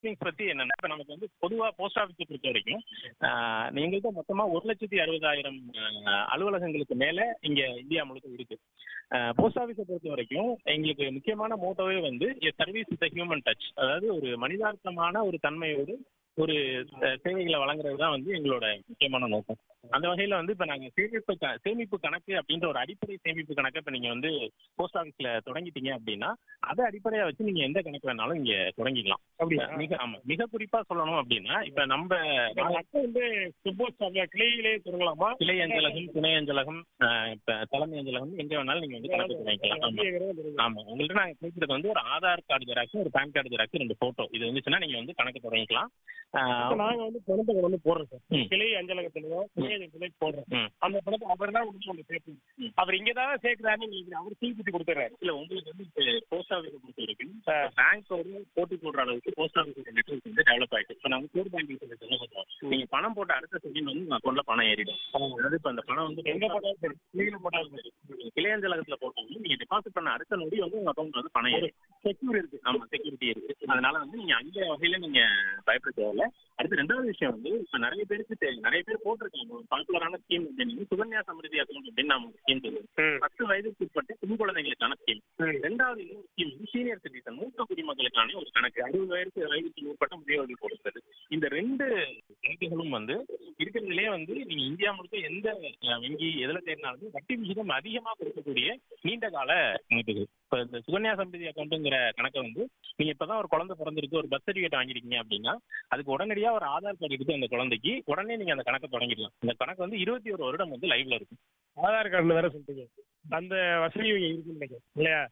Schemes பத்தி என்னன்னா இப்ப நமக்கு வந்து பொதுவா போஸ்ட் ஆஃபீஸை பொறுத்த வரைக்கும் ஆஹ், எங்கள்கிட்ட மொத்தமா ஒரு லட்சத்தி அறுபதாயிரம் ஆஹ், அலுவலகங்களுக்கு மேல இங்க இந்தியா முழுக்க இருக்கு போஸ்ட் ஆஃபீஸை பொறுத்த வரைக்கும் எங்களுக்கு முக்கியமான மோட்டோவே வந்து சர்வீஸ் இஸ் ஹியூமன் டச் அதாவது ஒரு மனிதார்த்தமான ஒரு தன்மையோடு ஒரு அஹ், சேவைகளை வழங்குறது தான் வந்து எங்களோட முக்கியமான நோக்கம் அந்த வகையில வந்து இப்ப நாங்க சேமிப்பு க- சேமிப்பு கணக்கு அப்படின்ற ஒரு அடிப்படை சேமிப்பு கணக்கை இப்ப நீங்க வந்து போஸ்ட் ஆபீஸ்ல தொடங்கிட்டீங்க அப்படின்னா அதை அடிப்படையா வச்சு நீங்க எந்த கணக்கு வேணாலும் இங்க தொடங்கிக்கலாம் அப்படியா? மிக ஆமா மிக குறிப்பா சொல்லணும் அப்படின்னா இப்ப நம்ம அப்ப வந்து சப்போஸ் அந்த கிளையிலே தொடங்கலாமா கிளை அஞ்சலகம் துணை அஞ்சலகம் ஆஹ், இப்ப தலைமை அஞ்சலகம் எங்க வேணாலும் நீங்க வந்து கணக்கு தொடங்கிக்கலாம் ஆமா ஆமா உங்கள்ட்ட நாங்க கேட்கறது வந்து ஒரு ஆதார் கார்டு ஜெராக்ஸ் ஒரு பேன் கார்டு ஜெராக்ஸ் ரெண்டு போட்டோ இது வந்துச்சுன்னா நீங்க வந்து கணக்கு தொடங்கிக்கலாம் ஆஹ், இப்ப நாங்க வந்து பணத்தை கொண்டு வந்து போடுறோம் சார் ம். கிளை அஞ்சலகத்திலயோ துணை அஞ்சலகத்திலயோ போடுறோம் ம். அந்த பணத்தை அவர் தான் கொண்டு வந்து சேர்க்கணும் அவர் இங்கதான் சேர்க்கிறாரு நீங்க அவர் தீப்பிட்டு கொடுத்துறாரு இல்ல உங்களுக்கு வந்து இப்ப போஸ்ட் ஆஃபீஸை பொறுத்த வரைக்கும் பேங்கோட போட்டி போடுற அளவுக்கு போஸ்ட் ஆஃபீஸோட நெட்ஒர்க் வந்து டெவலப் ஆயிட்டு இப்ப நம்ம கோர் பேங்கிங் சொல்ல சொல்றோம் நீங்க பணம் போட்ட அடுத்த செகண்ட் வந்து உங்க அக்கௌண்ட்ல பணம் ஏறிடும் அதாவது இப்ப அந்த பணம் வந்து எங்க போட்டாலும் சரி கிளையில போட்டாலும் சரி நீங்க கிளையஞ்சலகத்துல போட்டாலும் நீங்க டெபாசிட் பண்ண அடுத்த நொடி வந்து உங்க அக்கௌண்ட்ல வந்து பணம் ஏறி செக்யூர் இருக்கு ஆமா செக்யூரிட்டி இருக்கு அதனால வந்து நீங்க அந்த வகையில நீங்க பயப்பட தேவையில்ல அடுத்து ரெண்டாவது விஷயம் வந்து இப்ப நிறைய பேருக்கு தெ- நிறைய பேர் போட்டிருக்காங்க ஒரு பாப்புலரான ஸ்கீம் அப்படின்னு சுகன்யா சமிருதி அக்கௌண்ட் அப்படின்னு நாம ஸ்கீம் சொல்லுவோம் பத்து வயதுக்கு உட்பட்ட பெண் குழந்தைகளுக்கான ஸ்கீம் ரெண்டாவது இன்னொரு ஸ்கீம் வந்து சீனியர் சிட்டிசன் மூத்த குடிமக்களுக்கான ஒரு கணக்கு அறுபது வயதுக்கு வயதுக்கு உட்பட்ட முதியோர்கள் கொடுத்தது இந்த ரெண்டு கணக்குகளும் வந்து இருக்கிறதுலே வந்து நீங்க இந்தியா முழுக்க எந்த அஹ், வங்கி எதுல தேடினாலும் வட்டி விகிதம் அதிகமா கொடுக்கக்கூடிய நீண்ட கால கணக்குகள் இப்ப இந்த சுகன்யா சம்பதி அக்கௌண்ட்டுங்கிற கணக்கை வந்து நீங்க இப்பதான் ஒரு குழந்தை பிறந்திருக்கு ஒரு பர்த் சர்டிஃபிகேட் வாங்கிருக்கீங்க அப்படின்னா அதுக்கு உடனடியா ஒரு ஆதார் கார்டு எடுத்து அந்த குழந்தைக்கு உடனே நீங்க அந்த கணக்கை தொடங்கிடலாம் இந்த கணக்கு வந்து இருபத்தி ஒரு வருடம் வந்து லைவ்ல இருக்கும் ஆதார் கார்டுல வேற சொல்லிட்டீங்க அந்த வசதி இங்க இருக்குன்னு நினைக்கிறேன் இல்லையா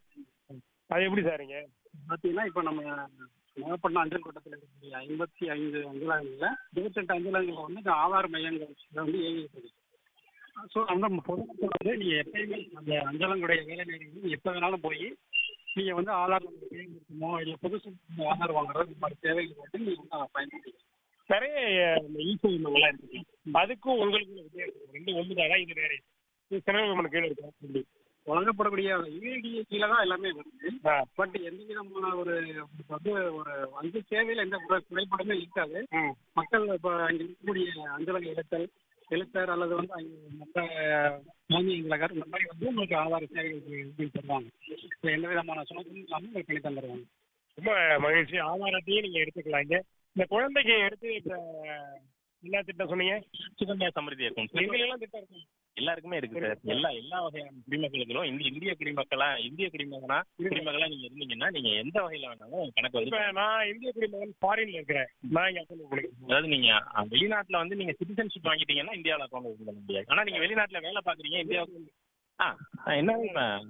அது எப்படி சாருங்க பார்த்தீங்கன்னா இப்போ நம்ம நாகப்பட்டினம் அஞ்சல் கோட்டத்தில் இருக்கக்கூடிய ஐம்பத்தி ஐந்து அஞ்சலகங்களில் இருபத்தெட்டு அஞ்சலகங்களில் வந்து இந்த ஆதார் மையங்கள் வந்து இயங்கிட்டு இருக்கு ஸோ அந்த பொதுமக்கள் வந்து நீங்கள் எப்பயுமே அந்த அஞ்சலங்களுடைய வேலை நேரங்கள் எப்போ வேணாலும் போய் நீங்கள் வந்து ஆதார் நம்பர் தேர்ந்தெடுக்கணுமோ இல்லை புதுசு ஆதார் வாங்குறது இந்த மாதிரி தேவைகள் வந்து நீங்கள் வந்து அதை பயன்படுத்திக்கலாம் நிறைய இந்த இ சேவைகள்லாம் இருக்கு அதுக்கும் உங்களுக்கு வித்தியாசம் ரெண்டு ஒன்று தான் இது வேற இது செலவு நம்ம கீழே இருக்கும் இப்படி வழங்கப்படக்கூடிய யூஏடிஏ கீழே தான் எல்லாமே வருது ஆ. பட் எந்த விதமான ஒரு உங்களுக்கு வந்து ஒரு வங்கி சேவையில் எந்த குறை- குறைபாடுமே இருக்காது ம் மக்கள் இப்போ அங்கே இருக்கக்கூடிய அஞ்சலக எழுத்தல் எழுத்தர் அல்லது வந்து அங்கே மற்ற தலைமை அஞ்சலகர் இந்த மாதிரி வந்து உங்களுக்கு ஆதார சேவைகள் இது தருவாங்க இப்போ எந்த விதமான சுமத்தும் இல்லாமல் உங்களுக்கு பண்ணி தந்துடுவாங்க ரொம்ப மகிழ்ச்சி ஆதாரத்தையும் நீங்க எடுத்துக்கலாம் இங்க இந்த குழந்தைக்கு எடுத்து இப்ப என்ன திட்டம் சொன்னீங்க சுகன்யா சமிருதி அக்கௌண்ட் எங்கெல்லாம் திட்டம் இருக்கு எல்லாருக்குமே இருக்கு சார் எல்லா எல்லா வகையான குடிமக்களுக்கும் இந்திய இந்திய குடிமக்களா இந்திய குடிமகனா குடிமகளா நீங்க இருந்தீங்கன்னா நீங்க எந்த வகையில வேணாலும் கணக்கு வந்து இப்ப நான் இந்திய குடிமகன் ஃபாரின்ல இருக்கிறேன் நான் இங்க அக்கௌண்ட் உங்களுக்கு அதாவது நீங்க அஹ், வெளிநாட்டுல வந்து நீங்க சிட்டிசன்ஷிப் வாங்கிட்டீங்கன்னா இந்தியாவில் அக்கௌண்ட் ஓபன் பண்ண முடியாது ஆனா நீங்க வெளிநாட்டுல வேலை பாக்குறீங்க இந்தியாவுக்கு ஆ என்ஆர்ஐ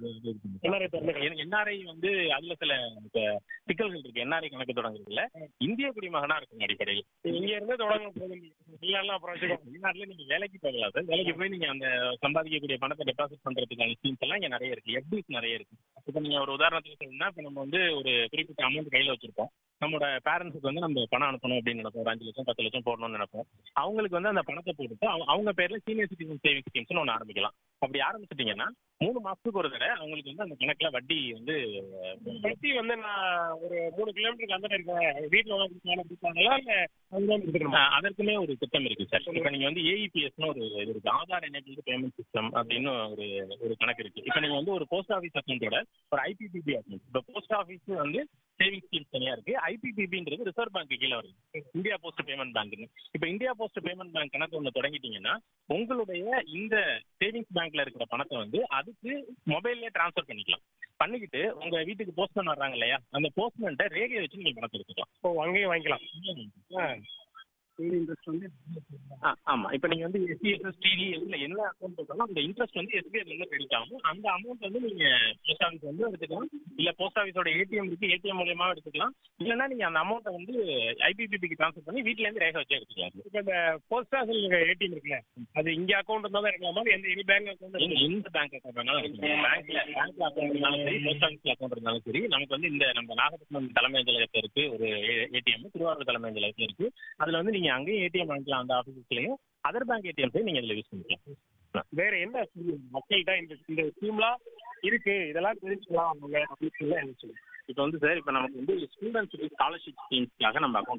NRI திறந்துக்கலாம். என்ஆர்ஐ வந்து அதுல சில இப்ப சிக்கல்கள் இருக்கு என்ஆர்ஐ கணக்கு தொடங்குறதுல இந்திய குடிமகனா இருக்கும் அடிப்படையில் இங்க இருந்து தொடங்க போதும் இல்லைன்னா அப்புறம் வச்சுக்கோ வெளிநாட்டுல நீங்க வேலைக்கு போகலாம் சார் வேலைக்கு போய் நீங்க அந்த சம்பாதிக்கக்கூடிய பணத்தை டெபாசிட் பண்றதுக்கான ஸ்கீம்ஸ் எல்லாம் இங்க நிறைய இருக்கு எஃப்டிஸ் நிறைய இருக்கு இப்போ நீங்க ஒரு உதாரணத்துக்கு சொல்லணும்னா இப்போ நம்ம வந்து ஒரு குறிப்பிட்ட அமௌண்ட் கையில வச்சிருப்போம் நம்மளோட பேரண்ட்ஸுக்கு வந்து நம்ம பணம் அனுப்பணும் அப்படின்னு நினைப்போம் ஒரு அஞ்சு லட்சம் பத்து லட்சம் போடணும்னு நினைப்போம் அவங்களுக்கு வந்து அந்த பணத்தை போட்டுட்டு அவங்க- அவங்க பேர்ல சீனியர் சிட்டிசன் சேவிங் ஸ்கீம்ஸ்னு ஒன்று ஆரம்பிக்கலாம் அப்படி ஆரம்பிச்சிட்டீங்கன்னா மூணு மாசத்துக்கு ஒரு தடவை அவங்களுக்கு வந்து அந்த கணக்குல வட்டி வந்து வட்டி வந்து நான் ஒரு மூணு கிலோமீட்டருக்கு அந்த இருக்கேன் வீட்டுல வந்து பணம் கொடுப்பாங்களா இல்ல அதுதான் கொடுத்துக்கணுமா ஆஹ் அதற்குமே ஒரு திட்டம் இருக்கு சார் இப்போ நீங்க வந்து ஏஇபிஎஸ்னு ஒரு இது இருக்கு ஆதார் எனேபிள்டு பேமெண்ட் சிஸ்டம் அப்படின்னு ஒரு ஒரு கணக்கு இருக்கு இப்போ நீங்க வந்து ஒரு போஸ்ட் ஆஃபீஸ் அக்கௌண்ட்டோட ஒரு ஐபிபிபி அக்கௌண்ட் இப்போ போஸ்ட் ஆஃபீஸ் வந்து சேவிங் ஸ்கீம்ஸ் தனியா இருக்கு ஐபிபிபின்றது ரிசர்வ் பேங்க் கீழே வருது இந்தியா போஸ்ட் பேமெண்ட் பேங்க்னு இப்போ இந்தியா போஸ்ட் பேமெண்ட் பேங்க் கணக்கு ஒன்று தொடங்கிட்டீங்கன்னா உங்களுடைய இந்த சேவிங்ஸ் பேங்க்ல இருக்கிற பணத்தை வந்து அதுக்கு மொபைல்லே ட்ரான்ஸ்ஃபர் பண்ணிக்கலாம் பண்ணிக்கிட்டு உங்க வீட்டுக்கு போஸ்ட்மேன் வர்றாங்க இல்லையா அந்த போஸ்ட்மேன்ட்ட ரேகையை வச்சு நீங்க பணத்தை எடுத்துக்கலாம் ஓ அங்கேயும் வாங்கிக்கலாம் ஆ. இன்ட்ரெஸ்ட் வந்து ஆ, ஆமா இப்போ நீங்க வந்து எஸ்டிஎஸ்எஸ் டிடி இதுல என்ன அக்கௌண்ட் போட்டாலும் அந்த இன்ட்ரெஸ்ட் வந்து எஸ்பிஐ வந்து கிரெடிட் ஆகும் அந்த அமௌண்ட் வந்து நீங்க போஸ்ட் ஆஃபீஸ் வந்து எடுத்துக்கலாம் இல்ல போஸ்ட் ஆஃபீஸோட ஏடிஎம் இருக்கு ஏடிஎம் மூலியமா எடுத்துக்கலாம் இல்லைன்னா நீங்க அந்த அமௌண்ட்டை வந்து ஐபிபிபிக்கு ட்ரான்ஸ்ஃபர் பண்ணி வீட்ல இருந்து ரேகை வச்சு எடுத்துக்கலாம் இப்ப இந்த போஸ்ட் ஆஃபீஸ் ஏடிஎம் இருக்குல்ல அது இங்க அக்கௌண்ட் இருந்தா தான் இருக்கலாமா எந்த எனி பேங்க் அக்கௌண்ட் நீங்க எந்த பேங்க் அக்கௌண்ட் வேணாலும் எடுத்துக்கலாம் பேங்க்ல பேங்க்ல அக்கௌண்ட் இருந்தாலும் சரி போஸ்ட் ஆஃபீஸ்ல அக்கௌண்ட் இருந்தாலும் சரி நமக்கு வந்து இந்த நம்ம நாகப்பட்டினம் தலைமை அஞ்சலகத்துல இருக்கு ஒரு ஏடிஎம் திருவாரூர் தலைமை அஞ்சலகத்துல இருக்கு அதுல வந்து நீங்க அங்கேயும் ஏடிஎம் வாங்கிக்கலாம் அந்த ஆஃபீஸ்லயும் அதர் பேங்க் ஏடிஎம் நீங்க இதுல யூஸ் பண்ணிக்கலாம் வேற என்ன scheme மக்கள்கிட்ட இந்த இந்த ஸ்கீம்லாம் இருக்கு இதெல்லாம் தெரிஞ்சுக்கலாம் அவங்க அப்படின்னு சொல்லி என்ன சொல்லுங்க இப்போ வந்து சார் இப்போ நமக்கு வந்து ஸ்டூடெண்ட்ஸுக்கு ஸ்காலர்ஷிப் ஸ்கீம்ஸ்க்காக நம்ம அக்கௌண்ட்